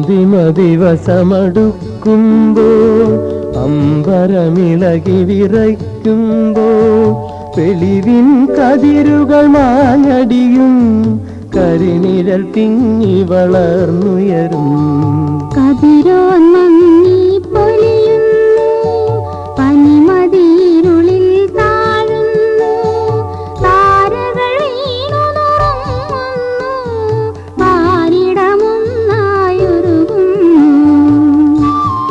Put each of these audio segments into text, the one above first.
അന്തിമ ദിവസമടുക്കുമ്പോൾ അമ്പരമിളകി വിറയ്ക്കുമ്പോൾ വെളിവിൻ കതിരുകൾ മാഞ്ഞടിയും കരിനിഴൽ തിങ്ങി വളർന്നുയരും കതിരോ നന്ദി പൊലിയുന്നു പനിമതിരുളിൽ താഴുന്നു താരകൾ വീണുറങ്ങുന്നു പാരിടമൊന്നായൊരുകുന്നു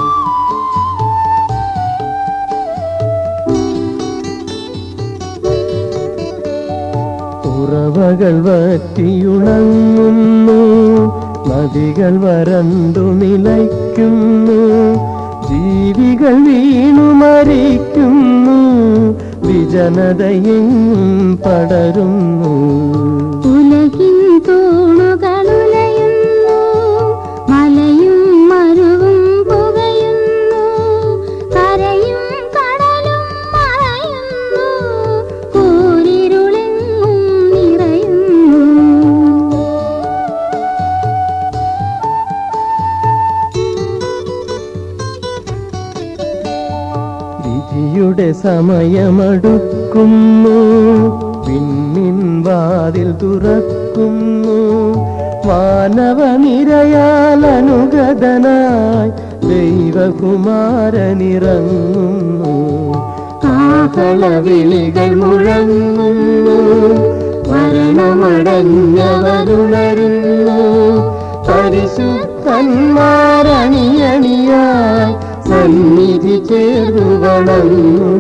ഉറവകൾ വറ്റിയുണങ്ങുന്നു നദികൾ വരണ്ടു നിലയ്ക്കുന്നു ജീവികൾ വീണു മരിക്കുന്നു വിജനതയെങ്ങും പടരുന്നു ഉലകിൻ തൂണുകളുലയുന്നു മലയും മരുവും പുകയുന്നു കരയും കടലും മറയുന്നു കൂരിരുളെങ്ങും നിറയുന്നു വിധിയുടെ സമയമടുക്കുന്നു പിന്നിൻ വാതിൽ തുറക്കുന്നു മാനവ നിരയാൽ അനുഗതനായി ദൈവകുമാരനിറങ്ങുന്നു കാഹളവിളികൾ മുഴങ്ങുന്നു മരണമടഞ്ഞവരുണരുന്നു പരിശുദ്ധന്മാരണിയണിയായി സന്നിധി ചേർന്നു വളർന്നു